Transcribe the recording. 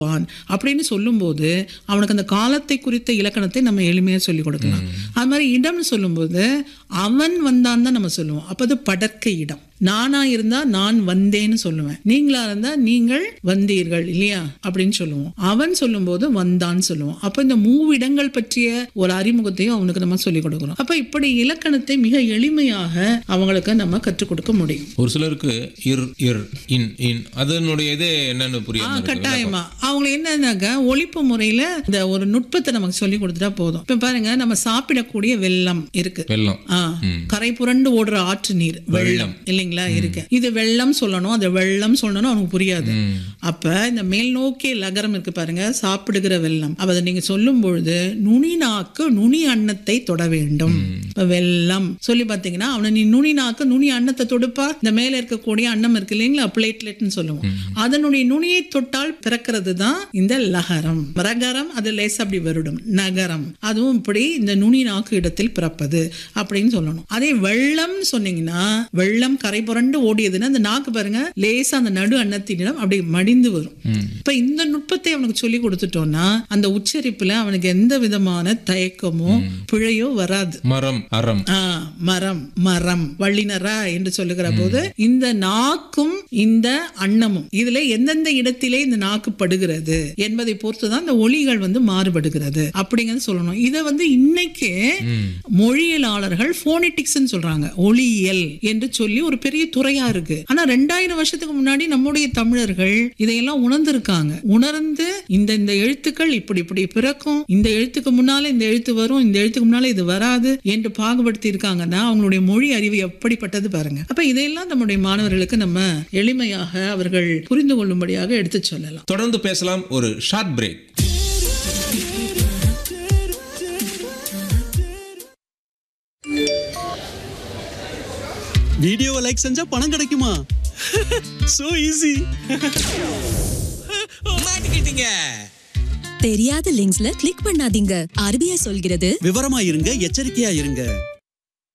வான் அப்படின்னு சொல்லும்போது அவனுக்கு அந்த காலத்தை குறித்த இலக்கணத்தை நம்ம எளிமையாக சொல்லிக் கொடுக்கலாம் அது மாதிரி இடம்னு சொல்லும்போது அவன் வந்தான் தான் நம்ம சொல்லுவோம் அப்போ அது படர்க்கை இடம் நானா இருந்தா நான் வந்தேன்னு சொல்லுவேன் நீங்களா இருந்தா நீங்கள் வந்தீர்கள் இல்லையா அப்படின்னு சொல்லுவோம் அவன் சொல்லும்போது வந்தான்னு சொல்லுவோம் அப்ப இந்த மூவிடங்கள் பற்றிய ஒரு அறிமுகத்தையும் அவனுக்கு நம்ம சொல்லிக் கொடுக்குறோம் அப்ப இப்படி இலக்கணத்தை மிக எளிமையாக அவங்களுக்கு நம்ம கற்றுக் கொடுக்க முடியும் ஒரு சிலருக்கு இர் இர் இன் இன் அதனுடைய இது என்னன்னு ஆ, புரியாம இருக்கு. கட்டாயமா அவங்க என்னன்னாக்க ஒழிப்பு முறையில இந்த ஒரு நுட்பத்தை நமக்கு சொல்லி கொடுத்துட்டா போதும் இப்ப பாருங்க நம்ம சாப்பிடக்கூடிய வெள்ளம் இருக்கு வெள்ளம் ஆ, கரை புரண்டு ஓடுற ஆற்று நீர் வெள்ளம் இல்லைங்களா இருக்கு இது வெள்ளம் சொல்லணும் அது வெள்ளம் சொல்லணும் அவனுக்கு புரியாது அப்ப இந்த மேல் நோக்கிய லகரம் இருக்கு பாருங்க சாப்பிடுகிற வெள்ளம் அப்ப அதை நீங்க சொல்லும் பொழுது நுனி நாக்கு நுனி அன்னத்தை தொட வேண்டும் இப்ப வெள்ளம் சொல்லி பாத்தீங்கன்னா அவனை நீ நுனி நாக்கு நுனி அன்னத்தை தொடுப்பா இந்த மேல இருக்கக்கூடிய அன்னம் இருக்கு இல்லைங்களா பிளேட்லெட்னு சொல்லுவோம் அதனுடைய நுனியை தொட்டால் பிறக்கிறது தான் இந்த லகரம் ரகரம் அது லேசா அப்படி வருடும் நகரம் அதுவும் இப்படி இந்த நுனி நாக்கு இடத்தில் பிறப்பது அப்படின்னு சொல்லணும் அதே வெள்ளம்னு சொன்னீங்கன்னா வெள்ளம் கரை புரண்டு ஓடியதுன்னா அந்த நாக்கு பாருங்க லேசா அந்த நடு அன்னத்தினிடம் அப்படி மடிந்து வரும் இப்ப இந்த நுட்பத்தை அவனுக்கு சொல்லி கொடுத்துட்டோம்னா அந்த உச்சரிப்புல அவனுக்கு எந்த விதமான தயக்கமோ பிழையோ வராது மரம் அறம் ஆ, மரம் மரம் வள்ளினரா என்று சொல்லுகிற போது இந்த நாக்கும் இந்த அன்னமும் இதுல எந்தெந்த இடத்திலே இந்த நாக்கு படுகிறது என்பதை பொறுத்துதான் இந்த ஒளிகள் வந்து மாறுபடுகிறது அப்படிங்கறது சொல்லணும் இதை வந்து இன்னைக்கு மொழியியலாளர்கள் போனிட்டிக்ஸ் சொல்றாங்க ஒளியியல் என்று சொல்லி ஒரு பெரிய துறையா இருக்கு ஆனா ரெண்டாயிரம் வருஷத்துக்கு முன்னாடி நம்முடைய தமிழர்கள் இதையெல்லாம் உணர்ந்திருக்காங்க உணர்ந்து இந்த இந்த எழுத்துக்கள் இப்படி இப்படி பிறக்கும் இந்த எழுத்துக்கு முன்னால இந்த எழுத்து வரும் இந்த எழுத்துக்கு முன்னால இது வராது என்று பாகுபடுத்தி இருக்காங்கன்னா அவங்களுடைய மொழி அறிவு எப்படிப்பட்டது பாருங்க அப்ப இதையெல்லாம் நம்முடைய மாணவர்களுக்கு நம்ம எளிமையாக அவர்கள் புரிந்து கொள்ளும்படியாக எடுத்து சொல்லலாம் தொடர்ந்து பேசலாம் ஒரு ஷார்ட் பிரேக் வீடியோவை லைக் செஞ்சா பணம் கிடைக்குமா சோ ஈஸி மாட்டிக்கிட்டீங்க தெரியாத லிங்க்ஸ்ல கிளிக் பண்ணாதீங்க ஆர்பிஐ சொல்கிறது விவரமா இருங்க எச்சரிக்கையா இருங்க